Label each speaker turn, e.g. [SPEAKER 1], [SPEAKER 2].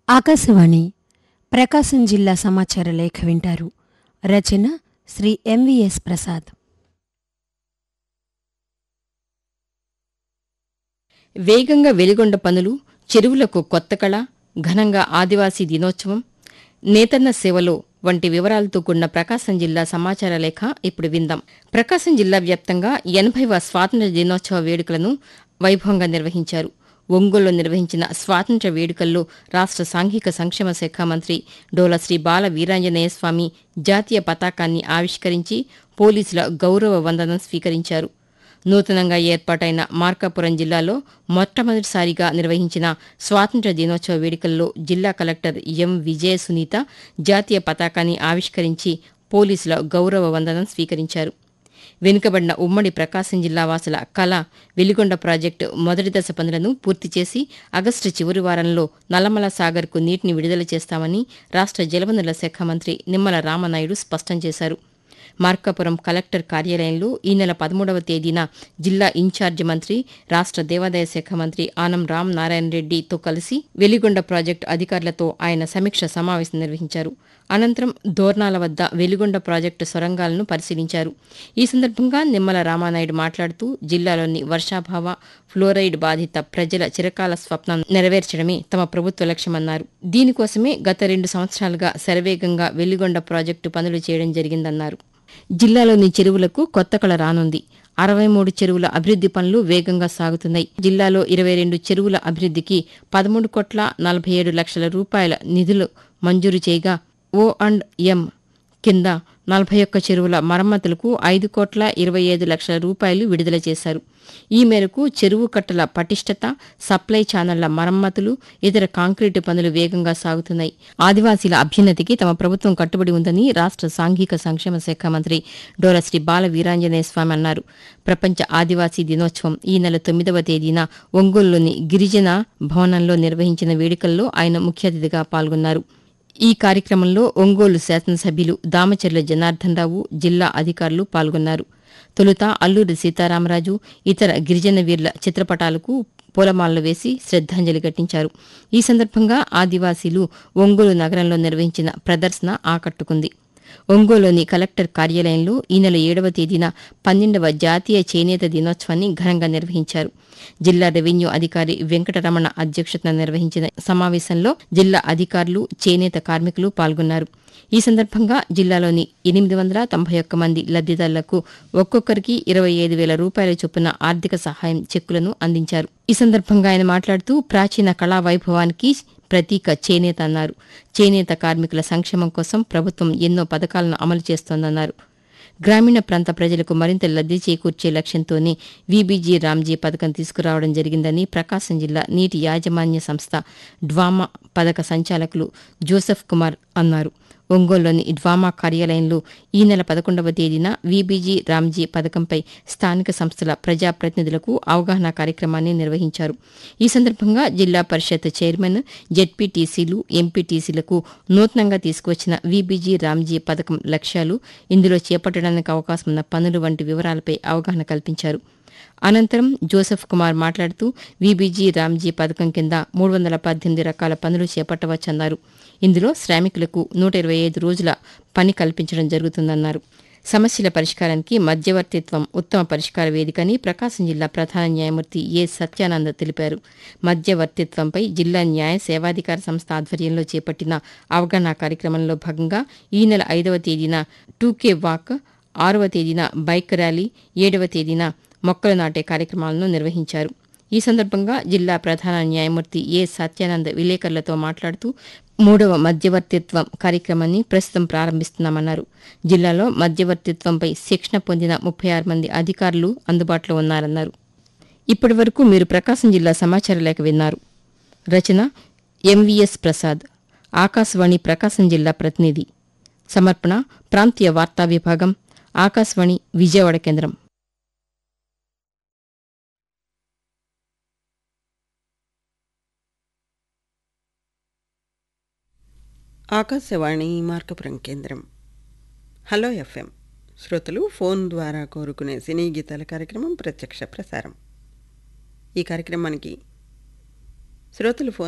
[SPEAKER 1] ఆకాశవాణి ప్రకాశం జిల్లా సమాచార లేఖ వింటారు రచన శ్రీ ఎంవిఎస్ ప్రసాద్
[SPEAKER 2] వేగంగా వెలిగొండ పనులు చెరువులకు కొత్త కళ ఘనంగా ఆదివాసీ దినోత్సవం నేతన్న సేవలో వంటి వివరాలతో కూడిన ప్రకాశం జిల్లా సమాచార లేఖ ఇప్పుడు విందాం ప్రకాశం జిల్లా వ్యాప్తంగా ఎనభైవ స్వాతంత్ర్య దినోత్సవ వేడుకలను వైభవంగా నిర్వహించారు ఒంగోలులో నిర్వహించిన స్వాతంత్ర్య వేడుకల్లో రాష్ట్ర సాంఘిక సంక్షేమ శాఖ మంత్రి డోల శ్రీ బాల వీరాంజనేయ స్వామి జాతీయ పతాకాన్ని ఆవిష్కరించి పోలీసుల గౌరవ వందనం స్వీకరించారు నూతనంగా ఏర్పాటైన మార్కాపురం జిల్లాలో మొట్టమొదటిసారిగా నిర్వహించిన స్వాతంత్ర్య దినోత్సవ వేడుకల్లో జిల్లా కలెక్టర్ ఎం విజయ సునీత జాతీయ పతాకాన్ని ఆవిష్కరించి పోలీసుల గౌరవ వందనం స్వీకరించారు వెనుకబడిన ఉమ్మడి ప్రకాశం జిల్లా వాసుల కళ వెలిగొండ ప్రాజెక్టు మొదటి దశ పనులను పూర్తి చేసి ఆగస్టు చివరి వారంలో నల్లమల సాగర్కు నీటిని విడుదల చేస్తామని రాష్ట్ర జలవనరుల శాఖ మంత్రి నిమ్మల రామనాయుడు స్పష్టం చేశారు మార్కాపురం కలెక్టర్ కార్యాలయంలో ఈ నెల పదమూడవ తేదీన జిల్లా ఇన్ఛార్జి మంత్రి రాష్ట్ర దేవాదాయ శాఖ మంత్రి ఆనం రామ్ నారాయణ రెడ్డితో కలిసి వెలిగొండ ప్రాజెక్టు అధికారులతో ఆయన సమీక్ష సమావేశం నిర్వహించారు అనంతరం దోర్నాల వద్ద వెలిగొండ ప్రాజెక్టు సొరంగాలను పరిశీలించారు ఈ సందర్భంగా నిమ్మల రామానాయుడు మాట్లాడుతూ జిల్లాలోని వర్షాభావ ఫ్లోరైడ్ బాధిత ప్రజల చిరకాల స్వప్నం నెరవేర్చడమే తమ ప్రభుత్వ లక్ష్యమన్నారు దీనికోసమే గత రెండు సంవత్సరాలుగా శరవేగంగా వెలిగొండ ప్రాజెక్టు పనులు చేయడం జరిగిందన్నారు జిల్లాలోని చెరువులకు కొత్త కళ రానుంది అరవై మూడు చెరువుల అభివృద్ది పనులు వేగంగా సాగుతున్నాయి జిల్లాలో ఇరవై రెండు చెరువుల అభివృద్దికి పదమూడు కోట్ల నలభై ఏడు లక్షల రూపాయల నిధులు మంజూరు చేయగా ఓ అండ్ ఎం కింద నలభై ఒక్క చెరువుల మరమ్మతులకు ఐదు కోట్ల ఇరవై ఐదు లక్షల రూపాయలు విడుదల చేశారు ఈ మేరకు చెరువు కట్టల పటిష్టత సప్లై ఛానళ్ల మరమ్మతులు ఇతర కాంక్రీటు పనులు వేగంగా సాగుతున్నాయి ఆదివాసీల అభ్యున్నతికి తమ ప్రభుత్వం కట్టుబడి ఉందని రాష్ట్ర సాంఘిక సంక్షేమ శాఖ మంత్రి డోల శ్రీ బాల వీరాంజనేయ స్వామి అన్నారు ప్రపంచ ఆదివాసీ దినోత్సవం ఈ నెల తొమ్మిదవ తేదీన ఒంగోలులోని గిరిజన భవనంలో నిర్వహించిన వేడుకల్లో ఆయన ముఖ్య అతిథిగా పాల్గొన్నారు ఈ కార్యక్రమంలో ఒంగోలు శాసనసభ్యులు దామచర్ల జనార్దన్ రావు జిల్లా అధికారులు పాల్గొన్నారు తొలుత అల్లూరి సీతారామరాజు ఇతర గిరిజన వీరుల చిత్రపటాలకు పూలమాలలు వేసి శ్రద్ధాంజలి ఘటించారు ఈ సందర్భంగా ఆదివాసీలు ఒంగోలు నగరంలో నిర్వహించిన ప్రదర్శన ఆకట్టుకుంది ఒంగోలులోని కలెక్టర్ కార్యాలయంలో ఈ నెల ఏడవ తేదీన పన్నెండవ జాతీయ చేనేత దినోత్సవాన్ని ఘనంగా నిర్వహించారు జిల్లా రెవెన్యూ అధికారి వెంకటరమణ అధ్యక్షతన నిర్వహించిన సమావేశంలో జిల్లా అధికారులు చేనేత కార్మికులు పాల్గొన్నారు ఈ సందర్భంగా జిల్లాలోని ఎనిమిది వందల తొంభై ఒక్క మంది లబ్దిదారులకు ఒక్కొక్కరికి ఇరవై ఐదు వేల రూపాయల చొప్పున ఆర్థిక సహాయం చెక్కులను అందించారు ఈ సందర్భంగా ఆయన మాట్లాడుతూ ప్రాచీన కళా వైభవానికి ప్రతీక చేనేత అన్నారు చేనేత కార్మికుల సంక్షేమం కోసం ప్రభుత్వం ఎన్నో పథకాలను అమలు చేస్తోందన్నారు గ్రామీణ ప్రాంత ప్రజలకు మరింత లబ్ది చేకూర్చే లక్ష్యంతోనే వీబీజీ రామ్జీ పథకం తీసుకురావడం జరిగిందని ప్రకాశం జిల్లా నీటి యాజమాన్య సంస్థ డ్వామా పథక సంచాలకులు జోసెఫ్ కుమార్ అన్నారు ఒంగోలులోని డ్వామా కార్యాలయంలో ఈ నెల పదకొండవ తేదీన వీబీజీ రామ్జీ పథకంపై స్థానిక సంస్థల ప్రజాప్రతినిధులకు అవగాహన కార్యక్రమాన్ని నిర్వహించారు ఈ సందర్భంగా జిల్లా పరిషత్ చైర్మన్ జెడ్పీటీసీలు ఎంపీటీసీలకు నూతనంగా తీసుకువచ్చిన వీబీజీ రామ్జీ పథకం లక్ష్యాలు ఇందులో చేపట్టడానికి అవకాశం ఉన్న పనులు వంటి వివరాలపై అవగాహన కల్పించారు అనంతరం జోసెఫ్ కుమార్ మాట్లాడుతూ వీబీజీ రామ్జీ పథకం కింద మూడు వందల పద్దెనిమిది రకాల పనులు చేపట్టవచ్చన్నారు ఇందులో శ్రామికులకు నూట ఇరవై ఐదు రోజుల పని కల్పించడం జరుగుతుందన్నారు సమస్యల పరిష్కారానికి మధ్యవర్తిత్వం ఉత్తమ పరిష్కార వేదికని ప్రకాశం జిల్లా ప్రధాన న్యాయమూర్తి ఏ సత్యానంద తెలిపారు మధ్యవర్తిత్వంపై జిల్లా న్యాయ సేవాధికార సంస్థ ఆధ్వర్యంలో చేపట్టిన అవగాహన కార్యక్రమంలో భాగంగా ఈ నెల ఐదవ తేదీన టూకే వాక్ ఆరవ తేదీన బైక్ ర్యాలీ ఏడవ తేదీన మొక్కలు నాటే కార్యక్రమాలను నిర్వహించారు ఈ సందర్భంగా జిల్లా ప్రధాన న్యాయమూర్తి ఏ సత్యానంద్ విలేకరులతో మాట్లాడుతూ మూడవ మధ్యవర్తిత్వం కార్యక్రమాన్ని ప్రస్తుతం ప్రారంభిస్తున్నామన్నారు జిల్లాలో మధ్యవర్తిత్వంపై శిక్షణ పొందిన ముప్పై ఆరు మంది అధికారులు అందుబాటులో ఉన్నారన్నారు ఇప్పటి వరకు మీరు ప్రకాశం జిల్లా సమాచార లేఖ విన్నారు రచన ఎంవిఎస్ ప్రసాద్ ఆకాశవాణి ప్రకాశం జిల్లా ప్రతినిధి సమర్పణ ప్రాంతీయ వార్తా విభాగం ఆకాశవాణి విజయవాడ కేంద్రం
[SPEAKER 3] ఆకాశవాణి మార్కపురం కేంద్రం హలో ఎఫ్ఎం శ్రోతలు ఫోన్ ద్వారా కోరుకునే సినీ గీతాల కార్యక్రమం ప్రత్యక్ష ప్రసారం ఈ కార్యక్రమానికి శ్రోతలు ఫోన్